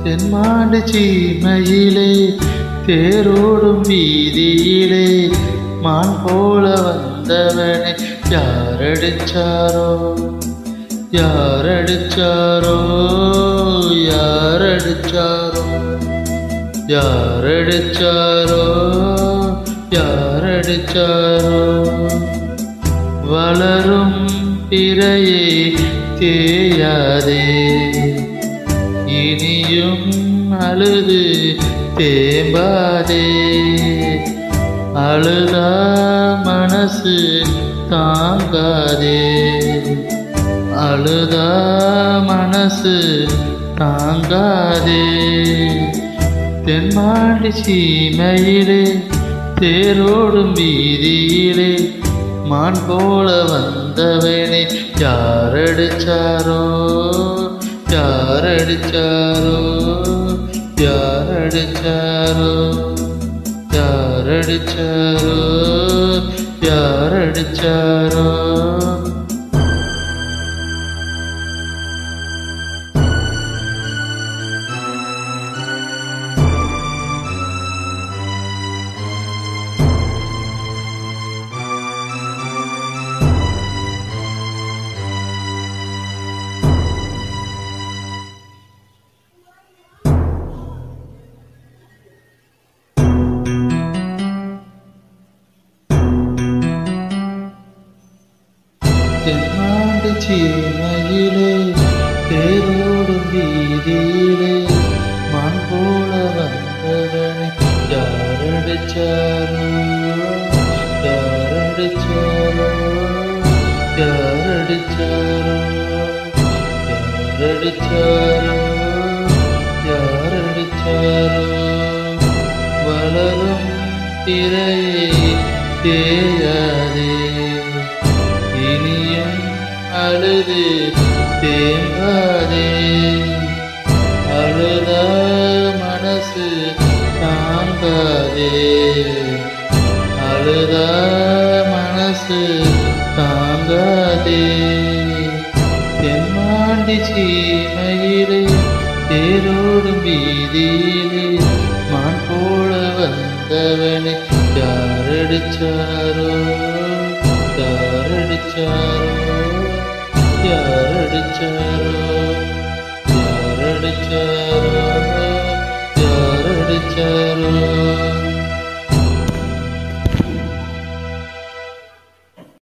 தென்மாண்டு சீமையிலே தேரோடும் வீதியிலே மான் போல வந்தவனை யாரடிச்சாரோ யாரடிச்சாரோ யாரடிச்சாரோ யாரடிச்சாரோ யாரடிச்சாரோ வளரும் பிறையே தேயாதே இனியும் அழுது தேம்பாதே அழுதா மனசு தாங்காதே அழுதா மனசு தாங்காதே தென்மாண்டி சீமையிலே தேரோடும் வீதியிலே மான் போல வந்தவனே யாரடிச்சாரோ யாரடிச்சாரோ யாரடிச்சாரோ யாரடிச்சாரோ யாரடிச்சாரோ தென்னாண்டு சீமையிலே தேரோடும் வீதியிலே மான் போல வந்தவனை யாரடிச்சாரோ யாரடிச்சாரோ யாரடிச்சாரோ யாரடிச்சாரோ யாரடிச்சாரோ வளரும் திரையை தேயாதே இனியும் அழுது தேம்பாதே அழுதா மனசு தாங்காதே அழுதா மனசு தாங்காதே தென்மாண்டி சீமையிலே தேரோடும் வீதியிலே மான் போல வந்தவனை யாரடிச்சாரோ யாரடிச்சாரோ யாரடிச்சாரோ யாரடிச்சாரோ யாரடிச்சாரோ